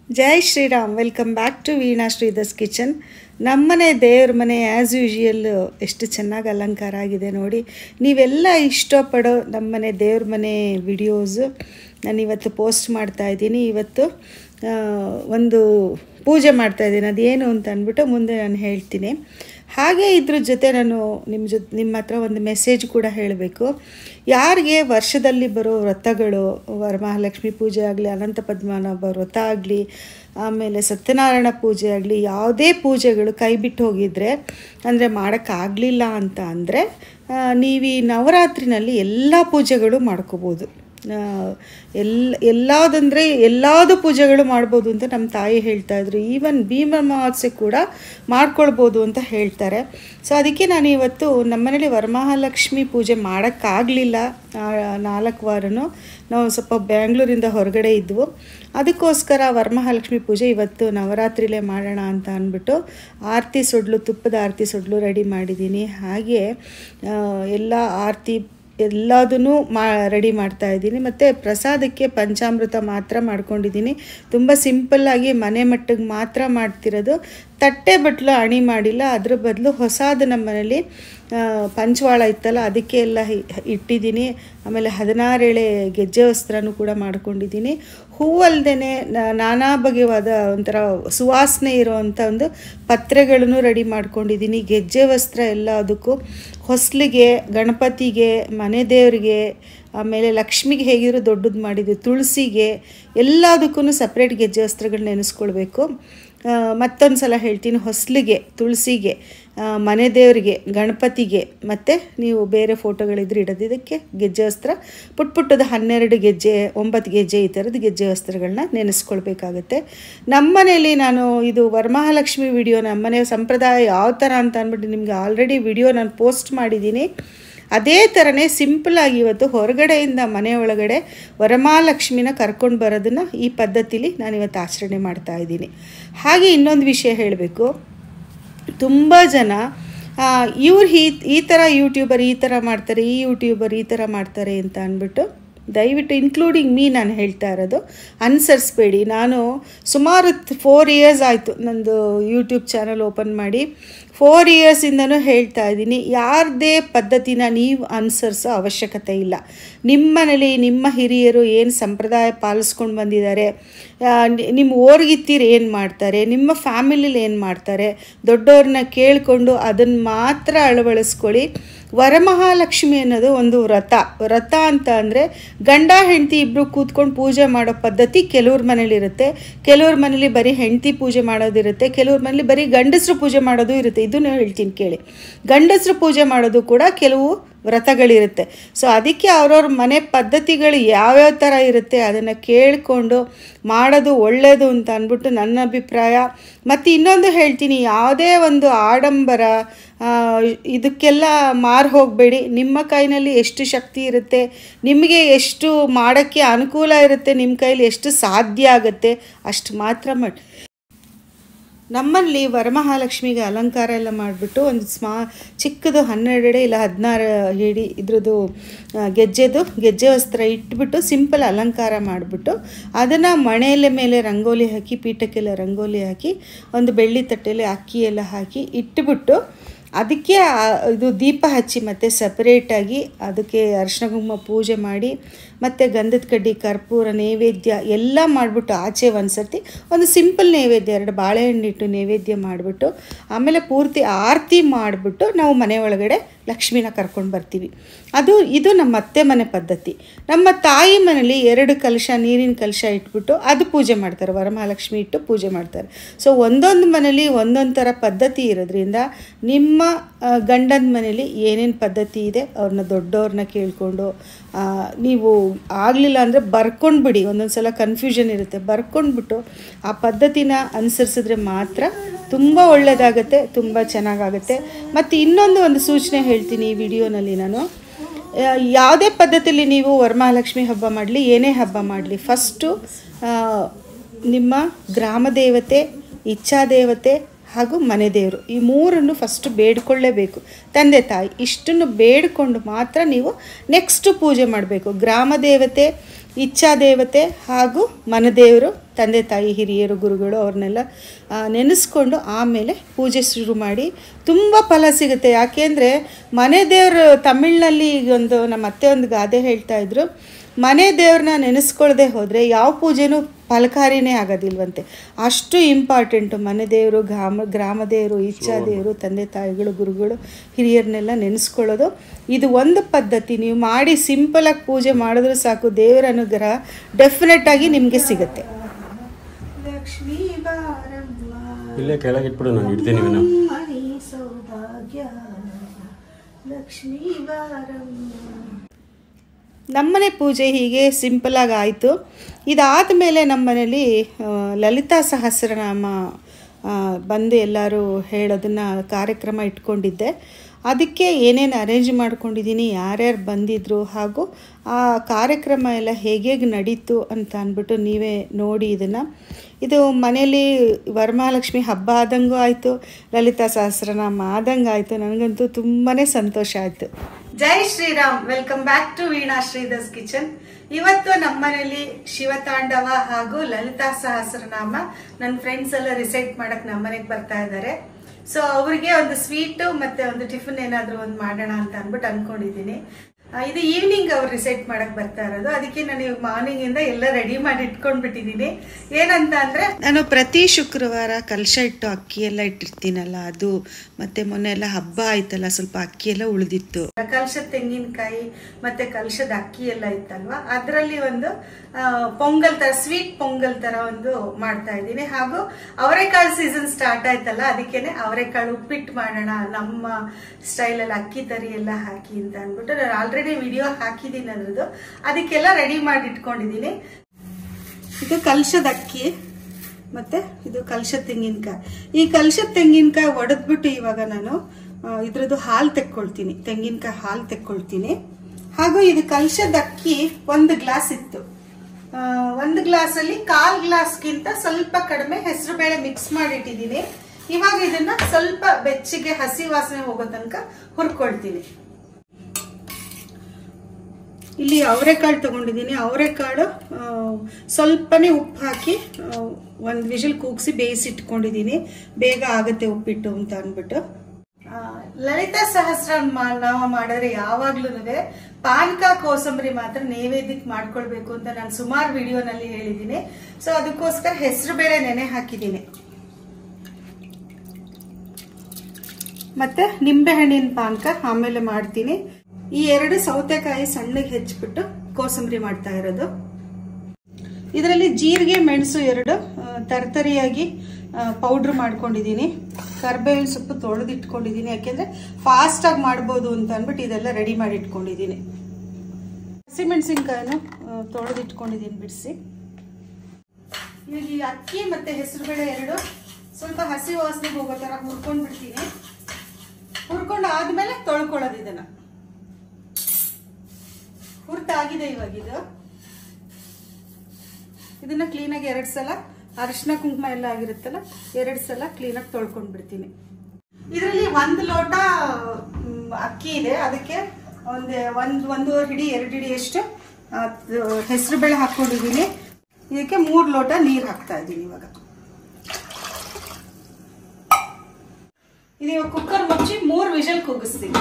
Jai Shriram welcome back to Veena Shridhar's kitchen ನಮ್ಮನೆ ದೇವ್ರ ಮನೆ ಆ್ಯಸ್ ಯೂಶುವಲ್ ಎಷ್ಟು ಚೆನ್ನಾಗಿ ಅಲಂಕಾರ ಆಗಿದೆ ನೋಡಿ ನೀವೆಲ್ಲ ಇಷ್ಟಪಡೋ ನಮ್ಮನೆ ದೇವ್ರ ಮನೆ ವಿಡಿಯೋಸು ನಾನು ಇವತ್ತು ಪೋಸ್ಟ್ ಮಾಡ್ತಾ ಇದ್ದೀನಿ ಇವತ್ತು ಆ, ಒಂದು ಪೂಜೆ ಮಾಡ್ತಾ ಇದ್ದೀನಿ ಅದೇನು ಅಂತ ಅಂದ್ಬಿಟ್ಟು ಮುಂದೆ ನಾನು ಹೇಳ್ತೀನಿ ಹಾಗೆ ಇದ್ರ ಜೊತೆ ನಾನು ನಿಮ್ಮ ಜೊತೆ ನಿಮ್ಮ ಹತ್ರ ಒಂದು ಮೆಸೇಜ್ ಕೂಡ ಹೇಳಬೇಕು ಯಾರಿಗೆ ವರ್ಷದಲ್ಲಿ ಬರೋ ವ್ರತಗಳು ವರಮಹಾಲಕ್ಷ್ಮಿ ಪೂಜೆ ಆಗಲಿ ಅನಂತ ಪದ್ಮನಾಭ ವ್ರತ ಆಗಲಿ ಆಮೇಲೆ ಸತ್ಯನಾರಾಯಣ ಪೂಜೆ ಆಗಲಿ ಯಾವುದೇ ಪೂಜೆಗಳು ಕೈ ಬಿಟ್ಟು ಹೋಗಿದ್ರೆ ಅಂದರೆ ಮಾಡೋಕ್ಕಾಗಲಿಲ್ಲ ಅಂತ ಅಂದರೆ ನೀವು ಈ ನವರಾತ್ರಿನಲ್ಲಿ ಎಲ್ಲ ಪೂಜೆಗಳು ಮಾಡ್ಕೋಬೋದು ಆ, ಎಲ್ಲ ಎಲ್ಲಾದಂದರೆ ಎಲ್ಲಾದು ಪೂಜೆಗಳು ಮಾಡ್ಬೋದು ಅಂತ ನಮ್ಮ ತಾಯಿ ಹೇಳ್ತಾ ಇದ್ರು ಈವನ್ ಭೀಮ ಅಮಾವಾಸ್ಯೆ ಕೂಡ ಮಾಡ್ಕೊಳ್ಬೋದು ಅಂತ ಹೇಳ್ತಾರೆ ಸೊ ಅದಕ್ಕೆ ನಾನು ಇವತ್ತು ನಮ್ಮನೇಲಿ ವರಮಹಾಲಕ್ಷ್ಮಿ ಪೂಜೆ ಮಾಡೋಕ್ಕಾಗಲಿಲ್ಲ ನಾಲ್ಕು ವಾರನೂ ನಾವು ಸ್ವಲ್ಪ ಬ್ಯಾಂಗ್ಳೂರಿಂದ ಹೊರಗಡೆ ಇದ್ವು ಅದಕ್ಕೋಸ್ಕರ ವರಮಹಾಲಕ್ಷ್ಮಿ ಪೂಜೆ ಇವತ್ತು ನವರಾತ್ರಿಲೇ ಮಾಡೋಣ ಅಂತ ಅಂದ್ಬಿಟ್ಟು ಆರತಿ ಸೊಡ್ಲು ತುಪ್ಪದ ಆರತಿ ಸೊಡ್ಲು ರೆಡಿ ಮಾಡಿದ್ದೀನಿ ಹಾಗೆ ಆ, ಎಲ್ಲ ಆರತಿ ಎಲ್ಲದನ್ನೂ ಮಾ ರೆಡಿ ಮಾಡ್ತಾ ಇದ್ದೀನಿ ಮತ್ತು ಪ್ರಸಾದಕ್ಕೆ ಪಂಚಾಮೃತ ಮಾತ್ರ ಮಾಡ್ಕೊಂಡಿದ್ದೀನಿ ತುಂಬ ಸಿಂಪಲ್ಲಾಗಿ ಮನೆ ಮಟ್ಟಿಗೆ ಮಾತ್ರ ಮಾಡ್ತಿರೋದು ತಟ್ಟೆ ಬಟ್ಲು ಅಣಿ ಮಾಡಿಲ್ಲ ಅದ್ರ ಬದಲು ಹೊಸದು ನಮ್ಮ ಮನೇಲಿ ಆ, ಪಂಚವಾಳ ಇತ್ತಲ್ಲ ಅದಕ್ಕೆ ಎಲ್ಲ ಹಿ- ಇಟ್ಟಿದ್ದೀನಿ ಆಮೇಲೆ ಹದಿನಾರು ಎಳೆ ಗೆಜ್ಜೆ ವಸ್ತ್ರನೂ ಕೂಡ ಮಾಡ್ಕೊಂಡಿದ್ದೀನಿ ಹೂವಲ್ದೇ ನಾನಾ ಬಗೆವಾದ ಒಂಥರ ಸುವಾಸನೆ ಇರೋವಂಥ ಒಂದು ಪತ್ರೆಗಳನ್ನು ರೆಡಿ ಮಾಡ್ಕೊಂಡಿದ್ದೀನಿ ಗೆಜ್ಜೆ ವಸ್ತ್ರ ಎಲ್ಲ ಅದಕ್ಕೂ ಹೊಸ್ಲಿಗೆ ಗಣಪತಿಗೆ ಮನೆ ದೇವರಿಗೆ ಆಮೇಲೆ ಲಕ್ಷ್ಮಿಗೆ ಹೇಗಿದ್ರು ದೊಡ್ಡದು ಮಾಡಿದ್ದು ತುಳಸಿಗೆ ಎಲ್ಲದಕ್ಕೂ ಸಪ್ರೇಟ್ ಗೆಜ್ಜೆ ವಸ್ತ್ರಗಳು ನೆನೆಸ್ಕೊಳ್ಬೇಕು ಮತ್ತೊಂದು ಸಲ ಹೇಳ್ತೀನಿ ಹೊಸ್ಲಿಗೆ ತುಳಸಿಗೆ ಆ, ಮನೆ ದೇವರಿಗೆ ಗಣಪತಿಗೆ ಮತ್ತು ನೀವು ಬೇರೆ ಫೋಟೋಗಳಿದ್ರೆ ಇಡೋದಿದ್ದಕ್ಕೆ ಗೆಜ್ಜೆ ವಸ್ತ್ರ ಪುಟ್ ಪುಟ್ಟದ ಹನ್ನೆರಡು ಗೆಜ್ಜೆ ಒಂಬತ್ತು ಗೆಜ್ಜೆ ಈ ಥರದ ಗೆಜ್ಜೆ ವಸ್ತ್ರಗಳನ್ನ ನೆನೆಸ್ಕೊಳ್ಬೇಕಾಗತ್ತೆ ನಮ್ಮನೇಲಿ ನಾನು ಇದು ವರಮಹಾಲಕ್ಷ್ಮಿ ವಿಡಿಯೋ ನಮ್ಮನೆ ಸಂಪ್ರದಾಯ ಯಾವ ಥರ ಅಂತ ಅಂದ್ಬಿಟ್ಟು ನಿಮಗೆ ಆಲ್ರೆಡಿ ವಿಡಿಯೋ ನಾನು ಪೋಸ್ಟ್ ಮಾಡಿದ್ದೀನಿ ಅದೇ ಥರನೇ ಸಿಂಪಲಾಗಿ ಇವತ್ತು ಹೊರಗಡೆಯಿಂದ ಮನೆ ಒಳಗಡೆ ವರಮಹಾಲಕ್ಷ್ಮಿನ ಕರ್ಕೊಂಡು ಬರೋದನ್ನು ಈ ಪದ್ಧತಿಲಿ ನಾನು ಇವತ್ತು ಆಚರಣೆ ಮಾಡ್ತಾ ಇದ್ದೀನಿ ಹಾಗೆ ಇನ್ನೊಂದು ವಿಷಯ ಹೇಳಬೇಕು ತುಂಬ ಜನ ಇವ್ರು ಈ ಈ ಥರ ಯೂಟ್ಯೂಬರ್ ಈ ಥರ ಮಾಡ್ತಾರೆ ಈ ಯೂಟ್ಯೂಬರ್ ಈ ಥರ ಮಾಡ್ತಾರೆ ಅಂತ ಅಂದ್ಬಿಟ್ಟು ದಯವಿಟ್ಟು ಇನ್ಕ್ಲೂಡಿಂಗ್ ಮೀ ನಾನು ಹೇಳ್ತಾ ಇರೋದು ಅನುಸರಿಸ್ಬೇಡಿ ನಾನು ಸುಮಾರು ಫೋರ್ ಇಯರ್ಸ್ ಆಯಿತು ನಂದು ಯೂಟ್ಯೂಬ್ ಚಾನಲ್ ಓಪನ್ ಮಾಡಿ ಫೋರ್ ಇಯರ್ಸಿಂದನೂ ಹೇಳ್ತಾ ಇದ್ದೀನಿ ಯಾರದೇ ಪದ್ಧತಿನ ನೀವು ಅನುಸರಿಸೋ ಅವಶ್ಯಕತೆ ಇಲ್ಲ ನಿಮ್ಮನೇಲಿ ನಿಮ್ಮ ಹಿರಿಯರು ಏನು ಸಂಪ್ರದಾಯ ಪಾಲಿಸ್ಕೊಂಡು ಬಂದಿದ್ದಾರೆ ಆ, ನಿ- ನಿಮ್ಮ ಓರ್ಗಿತ್ತೀರು ಏನು ಮಾಡ್ತಾರೆ ನಿಮ್ಮ ಫ್ಯಾಮಿಲಿಲಿ ಏನು ಮಾಡ್ತಾರೆ ದೊಡ್ಡವ್ರನ್ನ ಕೇಳಿಕೊಂಡು ಅದನ್ನು ಮಾತ್ರ ಅಳವಡಿಸ್ಕೊಳ್ಳಿ ವರಮಹಾಲಕ್ಷ್ಮಿ ಅನ್ನೋದು ಒಂದು ವ್ರತ ವ್ರತ ಅಂತ ಅಂದರೆ ಗಂಡ ಹೆಂಡತಿ ಇಬ್ಬರು ಕೂತ್ಕೊಂಡು ಪೂಜೆ ಮಾಡೋ ಪದ್ಧತಿ ಕೆಲವ್ರ ಮನೇಲಿರುತ್ತೆ ಕೆಲವ್ರ ಮನೇಲಿ ಬರೀ ಹೆಂಡತಿ ಪೂಜೆ ಮಾಡೋದಿರುತ್ತೆ ಕೆಲವ್ರ ಮನೇಲಿ ಬರೀ ಗಂಡಸರು ಪೂಜೆ ಮಾಡೋದು ಇರುತ್ತೆ ಇದನ್ನು ಹೇಳ್ತೀನಿ ಕೇಳಿ ಗಂಡಸರು ಪೂಜೆ ಮಾಡೋದು ಕೂಡ ಕೆಲವು ವ್ರತಗಳಿರುತ್ತೆ ಸೊ ಅದಕ್ಕೆ ಅವ್ರವ್ರ ಮನೆ ಪದ್ಧತಿಗಳು ಯಾವ್ಯಾವ ಥರ ಇರುತ್ತೆ ಅದನ್ನು ಕೇಳಿಕೊಂಡು ಮಾಡೋದು ಒಳ್ಳೆಯದು ಅಂತ ಅಂದ್ಬಿಟ್ಟು ನನ್ನ ಅಭಿಪ್ರಾಯ ಮತ್ತು ಇನ್ನೊಂದು ಹೇಳ್ತೀನಿ ಯಾವುದೇ ಒಂದು ಆಡಂಬರ ಆ, ಇದಕ್ಕೆಲ್ಲ ಮಾರು ಹೋಗಬೇಡಿ ನಿಮ್ಮ ಕೈನಲ್ಲಿ ಎಷ್ಟು ಶಕ್ತಿ ಇರುತ್ತೆ ನಿಮಗೆ ಎಷ್ಟು ಮಾಡೋಕ್ಕೆ ಅನುಕೂಲ ಇರುತ್ತೆ ನಿಮ್ಮ ಕೈಲಿ ಎಷ್ಟು ಸಾಧ್ಯ ಆಗುತ್ತೆ ಅಷ್ಟು ಮಾತ್ರ ಮಾಡಿ ನಮ್ಮಲ್ಲಿ ವರಮಹಾಲಕ್ಷ್ಮಿಗೆ ಅಲಂಕಾರ ಎಲ್ಲ ಮಾಡಿಬಿಟ್ಟು ಒಂದು ಸ್ಮಾ ಚಿಕ್ಕದು ಹನ್ನೆರಡು ಇಲ್ಲ ಹದಿನಾರು ಹಿಡಿ ಇದ್ರದ್ದು ಆ, ಗೆಜ್ಜೆದು ಗೆಜ್ಜೆ ವಸ್ತ್ರ ಇಟ್ಬಿಟ್ಟು ಸಿಂಪಲ್ ಅಲಂಕಾರ ಮಾಡಿಬಿಟ್ಟು ಅದನ್ನು ಮಣೆಲೆ ಮೇಲೆ ರಂಗೋಲಿ ಹಾಕಿ ಪೀಠಕ್ಕೆಲ್ಲ ರಂಗೋಲಿ ಹಾಕಿ ಒಂದು ಬೆಳ್ಳಿ ತಟ್ಟೆಯಲ್ಲಿ ಅಕ್ಕಿ ಎಲ್ಲ ಹಾಕಿ ಇಟ್ಬಿಟ್ಟು ಅದಕ್ಕೆ ಆ- ಇದು ದೀಪ ಹಚ್ಚಿ ಮತ್ತು ಸಪ್ರೇಟಾಗಿ ಅದಕ್ಕೆ ಅರ್ಶಿನ ಕುಂಕುಮ ಪೂಜೆ ಮಾಡಿ ಮತ್ತು ಗಂಧದ ಕಡ್ಡಿ ಕರ್ಪೂರ ನೈವೇದ್ಯ ಎಲ್ಲ ಮಾಡಿಬಿಟ್ಟು ಆಚೆ ಒಂದು ಸರ್ತಿ ಒಂದು ಸಿಂಪಲ್ ನೈವೇದ್ಯ ಎರಡು ಬಾಳೆಹಣ್ಣಿಟ್ಟು ನೈವೇದ್ಯ ಮಾಡಿಬಿಟ್ಟು ಆಮೇಲೆ ಪೂರ್ತಿ ಆರತಿ ಮಾಡಿಬಿಟ್ಟು ನಾವು ಮನೆ ಒಳಗಡೆ ಲಕ್ಷ್ಮಿನ ಕರ್ಕೊಂಡು ಬರ್ತೀವಿ ಅದು ಇದು ನಮ್ಮ ಅತ್ತೆ ಮನೆ ಪದ್ಧತಿ ನಮ್ಮ ತಾಯಿ ಮನೇಲಿ ಎರಡು ಕಲಶ ನೀರಿನ ಕಲಶ ಇಟ್ಬಿಟ್ಟು ಅದು ಪೂಜೆ ಮಾಡ್ತಾರೆ ವರಮಹಾಲಕ್ಷ್ಮಿ ಇಟ್ಟು ಪೂಜೆ ಮಾಡ್ತಾರೆ ಸೊ ಒಂದೊಂದು ಮನೇಲಿ ಒಂದೊಂದು ಥರ ಪದ್ಧತಿ ಇರೋದ್ರಿಂದ ನಿಮ್ಮ ಆ, ಗಂಡನ ಮನೇಲಿ ಏನೇನು ಪದ್ಧತಿ ಇದೆ ಅವ್ರನ್ನ ದೊಡ್ಡವ್ರನ್ನ ಕೇಳಿಕೊಂಡು ನೀವು ಆಗಲಿಲ್ಲ ಅಂದರೆ ಬರ್ಕೊಂಡ್ಬಿಡಿ ಒಂದೊಂದು ಸಲ ಕನ್ಫ್ಯೂಷನ್ ಇರುತ್ತೆ ಬರ್ಕೊಂಡ್ಬಿಟ್ಟು ಆ ಪದ್ಧತಿನ ಅನುಸರಿಸಿದ್ರೆ ಮಾತ್ರ ತುಂಬ ಒಳ್ಳೆಯದಾಗತ್ತೆ ತುಂಬ ಚೆನ್ನಾಗಾಗತ್ತೆ ಮತ್ತು ಇನ್ನೊಂದು ಒಂದು ಸೂಚನೆ ಹೇಳ್ತೀನಿ ಈ ವಿಡಿಯೋನಲ್ಲಿ ನಾನು ಆ, ಯಾವುದೇ ಪದ್ಧತಿಯಲ್ಲಿ ನೀವು ವರಮಹಾಲಕ್ಷ್ಮಿ ಹಬ್ಬ ಮಾಡಲಿ ಏನೇ ಹಬ್ಬ ಮಾಡಲಿ ಫಸ್ಟು ನಿಮ್ಮ ಗ್ರಾಮ ದೇವತೆ ಇಚ್ಛಾದೇವತೆ ಹಾಗೂ ಮನೆ ದೇವರು ಈ ಮೂರನ್ನು ಫಸ್ಟ್ ಬೇಡ್ಕೊಳ್ಳೇಬೇಕು ತಂದೆ ತಾಯಿ ಇಷ್ಟನ್ನು ಬೇಡಿಕೊಂಡು ಮಾತ್ರ ನೀವು ನೆಕ್ಸ್ಟ್ ಪೂಜೆ ಮಾಡಬೇಕು ಗ್ರಾಮ ದೇವತೆ ಇಚ್ಛಾದೇವತೆ ಹಾಗೂ ಮನದೇವರು ತಂದೆ ತಾಯಿ ಹಿರಿಯರು ಗುರುಗಳು ಅವ್ರನ್ನೆಲ್ಲ ಆ, ನೆನೆಸ್ಕೊಂಡು ಆಮೇಲೆ ಪೂಜೆ ಶುರು ಮಾಡಿ ತುಂಬ ಫಲ ಸಿಗುತ್ತೆ ಯಾಕೆಂದರೆ ಮನೆ ದೇವರು ತಮಿಳ್ನಲ್ಲಿ ಈಗ ಒಂದು ನಮ್ಮ ಅತ್ತೆ ಒಂದು ಗಾದೆ ಹೇಳ್ತಾ ಇದ್ರು ಮನೆ ದೇವ್ರನ್ನ ನೆನೆಸ್ಕೊಳ್ದೆ ಹೋದರೆ ಯಾವ ಪೂಜೆನೂ ಫಲಕಾರಿನೇ ಆಗೋದಿಲ್ವಂತೆ ಅಷ್ಟು ಇಂಪಾರ್ಟೆಂಟು ಮನೆ ದೇವರು ಗ್ರಾಮ ಗ್ರಾಮ ದೇವರು ಇಚ್ಛಾ ದೇವರು ತಂದೆ ತಾಯಿಗಳು ಗುರುಗಳು ಹಿರಿಯರನ್ನೆಲ್ಲ ನೆನೆಸ್ಕೊಳ್ಳೋದು ಇದು ಒಂದು ಪದ್ಧತಿ ನೀವು ಮಾಡಿ ಸಿಂಪಲಾಗಿ ಪೂಜೆ ಮಾಡಿದ್ರೂ ಸಾಕು ದೇವರ ಅನುಗ್ರಹ ಡೆಫಿನೆಟ್ ಆಗಿ ನಿಮಗೆ ಸಿಗುತ್ತೆ ಲಕ್ಷ್ಮೀ ಬಾರಮ್ಮ ಇಲ್ಲೇ ಕೆಳಗಿಟ್ಬಿಡು ನಾನು ಇಡ್ತೀನಿ ಇವನ್ನ ಮಣಿ ಸೌಭಾಗ್ಯ ಲಕ್ಷ್ಮೀ ಬಾರಮ್ಮ ನಮ್ಮನೆ ಪೂಜೆ ಹೀಗೆ ಸಿಂಪಲಾಗಿ ಆಯಿತು ಇದಾದ ಮೇಲೆ ನಮ್ಮನೇಲಿ ಆ, ಲಲಿತಾ ಸಹಸ್ರನಾಮ ಆ, ಬಂದು ಎಲ್ಲರೂ ಹೇಳೋದನ್ನು ಕಾರ್ಯಕ್ರಮ ಇಟ್ಕೊಂಡಿದ್ದೆ ಅದಕ್ಕೆ ಏನೇನು ಅರೇಂಜ್ ಮಾಡ್ಕೊಂಡಿದ್ದೀನಿ ಯಾರ್ಯಾರು ಬಂದಿದ್ದರು ಹಾಗೂ ಆ ಕಾರ್ಯಕ್ರಮ ಎಲ್ಲ ಹೇಗೆ ನಡೀತು ಅಂತ ಅಂದ್ಬಿಟ್ಟು ನೀವೇ ನೋಡಿ ಇದನ್ನು ಇದು ಮನೇಲಿ ವರಮಹಾಲಕ್ಷ್ಮಿ ಹಬ್ಬ ಆದಂಗೂ ಆಯಿತು ಲಲಿತಾ ಸಹಸ್ರನಾಮ ಆದಂಗೆ ಆಯಿತು ನನಗಂತೂ ತುಂಬಾ ಸಂತೋಷ ಆಯಿತು ಜೈ Shriram welcome back to Veena Shridhar's kitchen ಇವತ್ತು ನಮ್ಮನೇಲಿ ಶಿವತಾಂಡವ ಹಾಗೂ ಲಲಿತಾ ಸಹಸ್ರನಾಮ ನನ್ನ ಫ್ರೆಂಡ್ಸ್ ಎಲ್ಲ ರಿಸೈಟ್ ಮಾಡಕ್ ನಮ್ಮನೆಗೆ ಬರ್ತಾ ಇದ್ದಾರೆ ಸೊ ಅವರಿಗೆ ಒಂದು ಸ್ವೀಟು ಮತ್ತೆ ಒಂದು ಟಿಫನ್ ಏನಾದರೂ ಒಂದು ಮಾಡೋಣ ಅಂತ ಅಂದ್ಬಿಟ್ಟು ಅನ್ಕೊಂಡಿದ್ದೀನಿ ಆ, ಇದು ಈವ್ನಿಂಗ್ ಅವ್ರು ರಿಸೈಟ್ ಮಾಡಕ್ ಬರ್ತಾ ಇರೋದು ಅದಕ್ಕೆ ನಾನು ಇವಾಗ ಮಾರ್ನಿಂಗ್ ಇಂದ ಎಲ್ಲ ರೆಡಿ ಮಾಡಿ ಇಟ್ಕೊಂಡ್ಬಿಟ್ಟಿದ್ದೀನಿ ಏನಂತ ಅಂದ್ರೆ ನಾನು ಪ್ರತಿ ಶುಕ್ರವಾರ ಕಲಶ ಇಟ್ಟು ಅಕ್ಕಿ ಎಲ್ಲ ಇಟ್ಟಿರ್ತೀನಲ್ಲ ಅದು ಮತ್ತೆ ಮೊನ್ನೆ ಎಲ್ಲ ಹಬ್ಬ ಆಯ್ತಲ್ಲ ಸ್ವಲ್ಪ ಅಕ್ಕಿ ಎಲ್ಲ ಉಳಿದಿತ್ತು ಕಲಶದ ತೆಂಗಿನಕಾಯಿ ಮತ್ತೆ ಕಲಶದ ಅಕ್ಕಿ ಎಲ್ಲ ಇತ್ತಲ್ವಾ ಅದರಲ್ಲಿ ಒಂದು ಆ, ಪೊಂಗಲ್ ತರ ಸ್ವೀಟ್ ಪೊಂಗಲ್ ತರ ಒಂದು ಮಾಡ್ತಾ ಇದ್ದೀನಿ ಹಾಗೂ ಅವರೆಕಾಳು ಸೀಸನ್ ಸ್ಟಾರ್ಟ್ ಆಯ್ತಲ್ಲ ಅದಕ್ಕೇನೆ ಅವರೆಕಾಳು ಉಪ್ಪಿಟ್ಟು ಮಾಡೋಣ ನಮ್ಮ ಸ್ಟೈಲಲ್ಲಿ ಅಕ್ಕಿ ತರಿ ಎಲ್ಲ ಹಾಕಿ ಅಂತ ಅಂದ್ಬಿಟ್ಟು ನಾನು ಆಲ್ರೆಡಿ ವಿಡಿಯೋ ಹಾಕಿದ್ದೀನಿ ಅದ್ರದ್ದು ಅದಕ್ಕೆಲ್ಲ ರೆಡಿ ಮಾಡಿ ಇಟ್ಕೊಂಡಿದ್ದೀನಿ ಇದು ಕಲಶದ ಅಕ್ಕಿ ಮತ್ತೆ ಇದು ಕಲಶದ ತೆಂಗಿನಕಾಯಿ ಈ ಕಲಶದ ತೆಂಗಿನಕಾಯಿ ಒಡೆದ್ಬಿಟ್ಟು ಇವಾಗ ನಾನು ಆ, ಇದ್ರದ್ದು ಹಾಲು ತೆಕ್ಕೊಳ್ತೀನಿ ತೆಂಗಿನಕಾಯಿ ಹಾಲು ತೆಕ್ಕೊಳ್ತೀನಿ ಹಾಗೂ ಇದು ಕಲಶದ ಅಕ್ಕಿ ಒಂದು ಗ್ಲಾಸ್ ಇತ್ತು ಆ, ಒಂದು ಗ್ಲಾಸಲ್ಲಿ ಕಾಲ್ ಗ್ಲಾಸ್ಗಿಂತ ಸ್ವಲ್ಪ ಕಡಿಮೆ ಹೆಸರು ಬೇಳೆ ಮಿಕ್ಸ್ ಮಾಡಿಟ್ಟಿದ್ದೀನಿ ಇವಾಗ ಇದನ್ನ ಸ್ವಲ್ಪ ಬೆಚ್ಚಗೆ ಹಸಿ ವಾಸನೆ ಹೋಗೋ ತನಕ ಹುರ್ಕೊಳ್ತೀನಿ ಇಲ್ಲಿ ಅವರೆಕಾಳು ತಗೊಂಡಿದ್ದೀನಿ ಅವರೆಕಾಳು ಆ, ಸ್ವಲ್ಪನೇ ಉಪ್ಪು ಹಾಕಿ ಒಂದು ವಿಷಲ್ ಕೂಗಿಸಿ ಬೇಯಿಸಿಟ್ಕೊಂಡಿದ್ದೀನಿ ಬೇಗ ಆಗುತ್ತೆ ಉಪ್ಪಿಟ್ಟು ಅಂತ ಅಂದ್ಬಿಟ್ಟು ಆ, ಲಲಿತಾ ಸಹಸ್ರ ನಾವು ಮಾಡಿದ್ರೆ ಯಾವಾಗ್ಲೂ ಪಾನಕ ಕೋಸಂಬರಿ ಮಾತ್ರ ನೈವೇದ್ಯಕ್ಕೆ ಮಾಡ್ಕೊಳ್ಬೇಕು ಅಂತ ನಾನು ಸುಮಾರು ವಿಡಿಯೋನಲ್ಲಿ ಹೇಳಿದ್ದೀನಿ ಸೊ ಅದಕ್ಕೋಸ್ಕರ ಹೆಸರು ಬೇಳೆ ನೆನೆ ಹಾಕಿದ್ದೀನಿ ಮತ್ತೆ ನಿಂಬೆ ಹಣ್ಣಿನ ಪಾನಕ ಆಮೇಲೆ ಮಾಡ್ತೀನಿ ಈ ಎರಡು ಸೌತೆಕಾಯಿ ಸಣ್ಣಗೆ ಹೆಚ್ಚಿಬಿಟ್ಟು ಕೋಸಂಬರಿ ಮಾಡ್ತಾ ಇರೋದು ಇದರಲ್ಲಿ ಜೀರಿಗೆ ಮೆಣಸು ಎರಡು ಆ, ತರ್ತರಿಯಾಗಿ ಪೌಡ್ರ್ ಮಾಡ್ಕೊಂಡಿದ್ದೀನಿ ಕರ್ಬೇವಿನ ಸೊಪ್ಪು ತೊಳೆದಿಟ್ಕೊಂಡಿದ್ದೀನಿ ಯಾಕೆಂದ್ರೆ ಫಾಸ್ಟಾಗಿ ಮಾಡ್ಬೋದು ಅಂತ ಅಂದ್ಬಿಟ್ಟು ಇದೆಲ್ಲ ರೆಡಿ ಮಾಡಿ ಇಟ್ಕೊಂಡಿದ್ದೀನಿ ಹಸಿಮೆಣಸಿನ್ಕಾಯಿನ ತೊಳೆದಿಟ್ಕೊಂಡಿದ್ದೀನಿ ಬಿಡಿಸಿ ಇವಾಗ ಈ ಅಕ್ಕಿ ಮತ್ತೆ ಹೆಸರುಬೇಳೆ ಎರಡು ಸ್ವಲ್ಪ ಹಸಿ ವಾಸನೆ ಹೋಗೋ ಥರ ಹುರ್ಕೊಂಡು ಬಿಡ್ತೀನಿ ಹುರ್ಕೊಂಡು ಆದ್ಮೇಲೆ ತೊಳ್ಕೊಳ್ಳೋದು ಇದನ್ನ ಹುರ್ತಾಗಿದೆ ಇವಾಗ ಇದು ಇದನ್ನ ಕ್ಲೀನಾಗಿ ಎರಡು ಸಲ ಅರಿಶಿನ ಕುಂಕುಮ ಎಲ್ಲ ಆಗಿರುತ್ತಲ್ಲ ಎರಡು ಸಲ ಕ್ಲೀನಾಗಿ ತೊಳ್ಕೊಂಡು ಬಿಡ್ತೀನಿ ಇದರಲ್ಲಿ ಒಂದು ಲೋಟ ಮ್, ಅಕ್ಕಿ ಇದೆ ಅದಕ್ಕೆ ಒಂದು ಒಂದು ಒಂದೂವರೆ ಹಿಡಿ ಎರಡು ಹಿಡಿಯಷ್ಟು ಹೆಸರು ಬೇಳೆ ಹಾಕೊಂಡಿದ್ದೀನಿ ಇದಕ್ಕೆ ಮೂರು ಲೋಟ ನೀರು ಹಾಕ್ತಾ ಇದ್ದೀನಿ ಇವಾಗ ಇದು ಇವಾಗ ಕುಕ್ಕರ್ ಮುಚ್ಚಿ ಮೂರು ವಿಷಲ್ ಕೂಗಿಸ್ತೀನಿ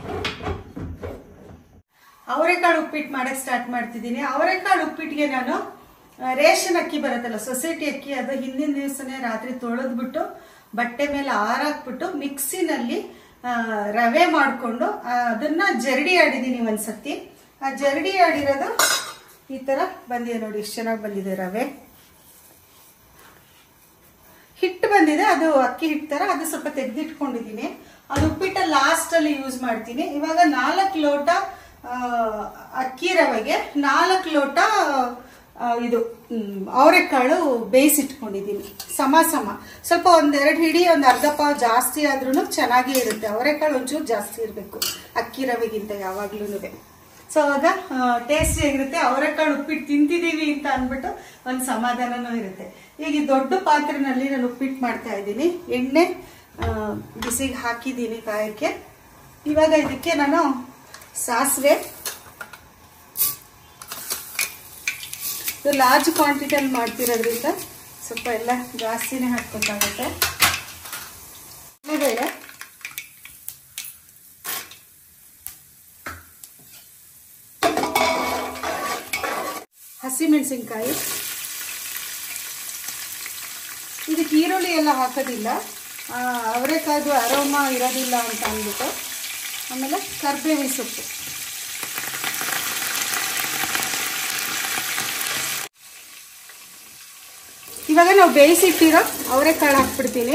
ಅವರೆಕಾಳು ಉಪ್ಪಿಟ್ಟು ಮಾಡಕ್ ಸ್ಟಾರ್ಟ್ ಮಾಡ್ತಿದ್ದೀನಿ ಅವರೆಕಾಳು ಉಪ್ಪಿಟ್ಟಿಗೆ ನಾನು ಆ, ರೇಷನ್ ಅಕ್ಕಿ ಬರುತ್ತಲ್ಲ ಸೊಸೈಟಿ ಅಕ್ಕಿ ಅದು ಹಿಂದಿನ ದಿವಸನೇ ರಾತ್ರಿ ತೊಳೆದ್ಬಿಟ್ಟು ಬಟ್ಟೆ ಮೇಲೆ ಆರಾಕ್ಬಿಟ್ಟು ಮಿಕ್ಸಿನಲ್ಲಿ ಆ, ರವೆ ಮಾಡಿಕೊಂಡು ಅದನ್ನ ಜರಡಿ ಆಡಿದ್ದೀನಿ ಒಂದ್ಸತಿ ಆ ಜರಡಿ ಆಡಿರೋದು ಈ ತರ ಬಂದಿದೆ ನೋಡಿ ಎಷ್ಟು ಚೆನ್ನಾಗಿ ಬಂದಿದೆ ರವೆ ಹಿಟ್ಟು ಬಂದಿದೆ ಅದು ಅಕ್ಕಿ ಹಿಟ್ಟು ತರ ಅದು ಸ್ವಲ್ಪ ತೆಗೆದಿಟ್ಕೊಂಡಿದ್ದೀನಿ ಅದು ಉಪ್ಪಿಟ್ಟ ಲಾಸ್ಟ್ ಅಲ್ಲಿ ಯೂಸ್ ಮಾಡ್ತೀನಿ ಇವಾಗ ನಾಲ್ಕು ಲೋಟ ಆ, ಅಕ್ಕಿ ರವೆಗೆ ನಾಲ್ಕು ಲೋಟ ಆ, ಇದು ಮ್, ಅವರೆಕಾಳು ಬೇಯಿಸಿಟ್ಕೊಂಡಿದ್ದೀನಿ ಸಮ ಸಮ ಸ್ವಲ್ಪ ಒಂದೆರಡು ಹಿಡಿ ಒಂದು ಅರ್ಧ ಪಾವ್ ಜಾಸ್ತಿ ಆದ್ರೂ ಚೆನ್ನಾಗೇ ಇರುತ್ತೆ ಅವರೆಕಾಳು ಒಂಚೂರು ಜಾಸ್ತಿ ಇರಬೇಕು ಅಕ್ಕಿ ರವೆಗಿಂತ ಯಾವಾಗ್ಲೂ ಸೊ ಅವಾಗ ಟೇಸ್ಟಿ ಆಗಿರುತ್ತೆ ಅವರೆಕಾಳು ಉಪ್ಪಿಟ್ಟು ತಿಂತಿದೀವಿ ಅಂತ ಅಂದ್ಬಿಟ್ಟು ಒಂದು ಸಮಾಧಾನನೂ ಇರುತ್ತೆ ಈಗ ಈ ದೊಡ್ಡ ಪಾತ್ರೆನಲ್ಲಿ ನಾನು ಉಪ್ಪಿಟ್ಟು ಮಾಡ್ತಾ ಇದ್ದೀನಿ ಎಣ್ಣೆ ಆ, ಬಿಸಿಗೆ ಹಾಕಿದ್ದೀನಿ ಕಾಯಕ್ಕೆ ಇವಾಗ ಇದಕ್ಕೆ ನಾನು ಸಾಸಿವೆ ಇದು ಲಾರ್ಜ್ ಕ್ವಾಂಟಿಟಿಯಲ್ಲಿ ಮಾಡ್ತಿರೋದ್ರಿಂದ ಸ್ವಲ್ಪ ಎಲ್ಲ ಜಾಸ್ತಿನೇ ಹಾಕ್ಬೇಕಾಗತ್ತೆ ಬೇಳೆ ಹಸಿಮೆಣಸಿನ್ಕಾಯಿ ಇದಕ್ಕೆ ಈರುಳ್ಳಿ ಎಲ್ಲ ಹಾಕೋದಿಲ್ಲ ಆ, ಅವರೆಕಾಯ್ದು ಅರೋಮ ಇರೋದಿಲ್ಲ ಅಂತ ಅಂದ್ಬಿಟ್ಟು ಆಮೇಲೆ ಕರ್ಬೇವಿನ ಸೊಪ್ಪು ಇವಾಗ ನಾವು ಬೇಯಿಸಿಟ್ಟಿರೋ ಅವರೆಕಾಳು ಹಾಕ್ಬಿಡ್ತೀನಿ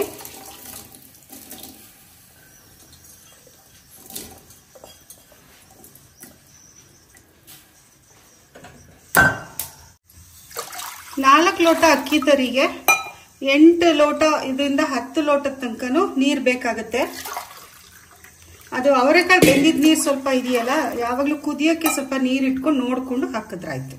ನಾಲ್ಕು ಲೋಟ ಅಕ್ಕಿ ತರಿಗೆ ಎಂಟು ಲೋಟ ಇದರಿಂದ ಹತ್ತು ಲೋಟದ ತನಕನೂ ನೀರು ಬೇಕಾಗುತ್ತೆ ಅದು ಅವರೆಕಾಳು ಬೆಂದಿದ್ದ ನೀರು ಸ್ವಲ್ಪ ಇದೆಯಲ್ಲ ಯಾವಾಗಲೂ ಕುದಿಯೋಕ್ಕೆ ಸ್ವಲ್ಪ ನೀರು ಇಟ್ಕೊಂಡು ನೋಡಿಕೊಂಡು ಹಾಕಿದ್ರಾಯ್ತು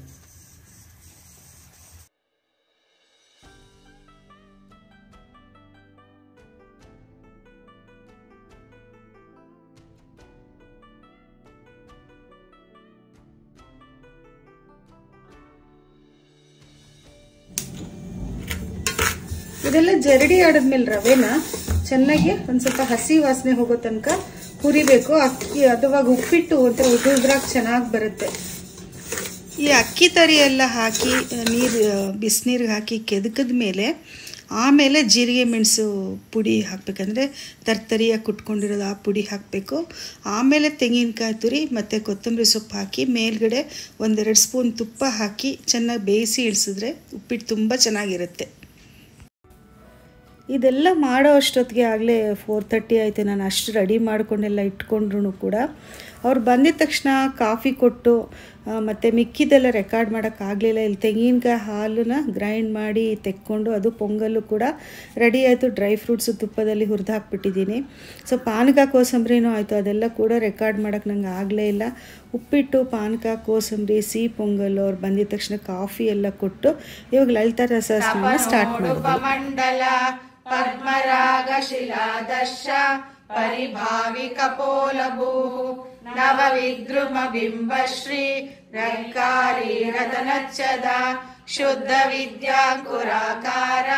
ಇದೆಲ್ಲ ಜರಡಿ ಆಡಿದ್ಮೇಲೆ ರವೆನ ಚೆನ್ನಾಗಿ ಒಂದ್ ಸ್ವಲ್ಪ ಹಸಿ ವಾಸನೆ ಹೋಗೋ ತನಕ ಹುರಿಬೇಕು ಅಕ್ಕಿ ಅಥವಾ ಉಪ್ಪಿಟ್ಟು ಒಂಥರ ಉದುದ್ರಾಗ ಚೆನ್ನಾಗಿ ಬರುತ್ತೆ ಈ ಅಕ್ಕಿ ತರಿ ಎಲ್ಲ ಹಾಕಿ ನೀರು ಬಿಸಿನೀರಿಗೆ ಹಾಕಿ ಕೆದಕದ ಮೇಲೆ ಆಮೇಲೆ ಜೀರಿಗೆ ಮೆಣಸು ಪುಡಿ ಹಾಕಬೇಕಂದ್ರೆ ತರ್ತರಿಯಾಗಿ ಕುಟ್ಕೊಂಡಿರೋದು ಆ ಪುಡಿ ಹಾಕಬೇಕು ಆಮೇಲೆ ತೆಂಗಿನಕಾಯಿ ತುರಿ ಮತ್ತು ಕೊತ್ತಂಬರಿ ಸೊಪ್ಪು ಹಾಕಿ ಮೇಲ್ಗಡೆ ಒಂದೆರಡು ಸ್ಪೂನ್ ತುಪ್ಪ ಹಾಕಿ ಚೆನ್ನಾಗಿ ಬೇಯಿಸಿ ಇಳಿಸಿದ್ರೆ ಉಪ್ಪಿಟ್ಟು ತುಂಬ ಚೆನ್ನಾಗಿರುತ್ತೆ ಇದೆಲ್ಲ ಮಾಡೋ ಅಷ್ಟೊತ್ತಿಗೆ ಆಗಲೇ ಫೋರ್ ತರ್ಟಿ ಆಯಿತು ನಾನು ಅಷ್ಟು ರೆಡಿ ಮಾಡ್ಕೊಂಡೆಲ್ಲ ಇಟ್ಕೊಂಡ್ರು ಕೂಡ ಅವ್ರು ಬಂದಿದ ತಕ್ಷಣ ಕಾಫಿ ಕೊಟ್ಟು ಮತ್ತು ಮಿಕ್ಕಿದೆಲ್ಲ ರೆಕಾರ್ಡ್ ಮಾಡೋಕ್ಕಾಗಲಿಲ್ಲ ಇಲ್ಲಿ ತೆಂಗಿನಕಾಯಿ ಹಾಲನ್ನ ಗ್ರೈಂಡ್ ಮಾಡಿ ತೆಕ್ಕೊಂಡು ಅದು ಪೊಂಗಲ್ಲು ಕೂಡ ರೆಡಿ ಆಯಿತು ಡ್ರೈ ಫ್ರೂಟ್ಸು ತುಪ್ಪದಲ್ಲಿ ಹುರಿದು ಹಾಕ್ಬಿಟ್ಟಿದ್ದೀನಿ ಸೊ ಪಾನಕ ಕೋಸಂಬರಿನೂ ಆಯಿತು ಅದೆಲ್ಲ ಕೂಡ ರೆಕಾರ್ಡ್ ಮಾಡೋಕ್ಕೆ ನಂಗೆ ಆಗಲೇ ಇಲ್ಲ ಉಪ್ಪಿಟ್ಟು ಪಾನಕ ಕೋಸಂಬರಿ ಸಿಹಿ ಪೊಂಗಲ್ಲು ಅವ್ರು ಬಂದಿದ ತಕ್ಷಣ ಕಾಫಿ ಎಲ್ಲ ಕೊಟ್ಟು ಇವಾಗ ಲಲಿತಾ ರಸ ಸ್ಟಾರ್ಟ್ ಮಾಡಿದ್ರು ಮಂಡಲ ಪದ್ಮರಾಗಶಿಲಾದರ್ಶ ಪರಿಭಾವಿ ಕಪೋಲಭೂಃ ನವ ವಿದ್ರುಮ ಬಿಂಬಶ್ರೀ ರಂಕಾರಿ ರತನಚ್ಚದ ಶುದ್ಧ ವಿದ್ಯಾಂಕುರಾಕಾರ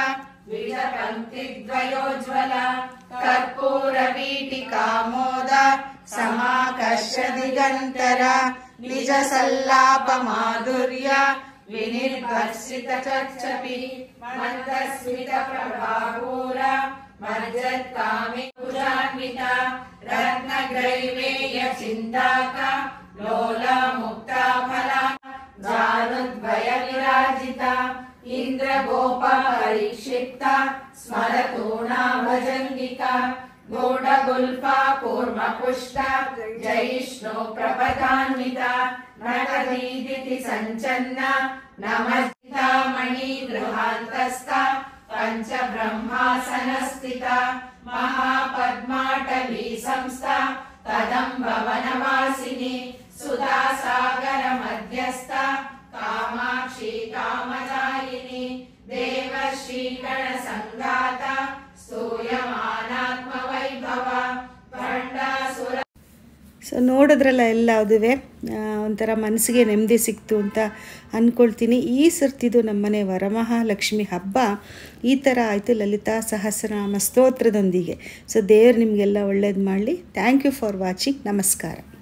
ದ್ವಯೋಜ್ವಲ ಕರ್ಪೂರ ವೀಟಿಕಾಮೋದ ಸಮಾಕರ್ಷ ದಿಗಂತರ ನಿಜ ಸಲ್ಲಾಪ ಮಾಧುರ್ಯ ವಿನಿರ್ಭರ್ಷಿತ ಚರ್ಚಪಿ ಮಂದಸ್ಮಿತ ಪ್ರಭಾಪೂರ ಮರ್ಜತ್ಕಾಮಿ ಪುರಾನ್ವಿತ ರತ್ನಗ್ರೈವೇಯ ಚಿಂತಾಕ ಲೋಲ ಮುಕ್ತ ಫಲ ಜಾನುದ್ವಯ ವಿರಾಜಿತ ಇಂದ್ರ ಗೋಪ ಪರಿಕ್ಷಿಪ್ತ ಸ್ಮರತೂಣ ಭಜಂಗಿಕ ಗೋಡ ಗುಲ್ಫ ಕೂರ್ಮ ಪುಷ್ಟ ಜೈಷ್ಣು ಪ್ರಪದಾನ್ವಿತ ನಟದೀದಿತಿ ಸಂಚನ್ನ ನಮಸ್ತ ಮಣಿ ಗೃಹಾಂತಸ್ಥ ಪಂಚ ಬ್ರಹ್ಮಾಸನ ಸ್ಥಿತ ಮಹಾಪದ್ಮಾಟವಿ ಸಂಸ್ಥ ಕದಂಬ ವನವಾಸಿನಿ ಸುಧಾ ಸಾಗರ ಮಧ್ಯಸ್ಥ ಕಾಮಾಕ್ಷಿ ಕಾಮದಾಯಿನಿ ದೇವ ಶ್ರೀಗಣ ಸಂಘಾತ ಸ್ತೂಯಮಾನಾತ್ಮ ವೈಭವ ಭಂಡಾಸುರ ಸೊ ನೋಡಿದ್ರಲ್ಲ ಎಲ್ಲ ಅದುವೆ ಒಂಥರ ಮನಸ್ಸಿಗೆ ನೆಮ್ಮದಿ ಸಿಕ್ತು ಅಂತ ಅಂದ್ಕೊಳ್ತೀನಿ ಈ ಸರ್ತಿದು ನಮ್ಮನೆ ವರಮಹಾಲಕ್ಷ್ಮಿ ಹಬ್ಬ ಈ ಥರ ಆಯಿತು ಲಲಿತಾ ಸಹಸ್ರನಾಮ ಸ್ತೋತ್ರದೊಂದಿಗೆ ಸೊ ದೇವ್ರು ನಿಮಗೆಲ್ಲ ಒಳ್ಳೇದು ಮಾಡಲಿ ಥ್ಯಾಂಕ್ ಯು ಫಾರ್ ವಾಚಿಂಗ್ ನಮಸ್ಕಾರ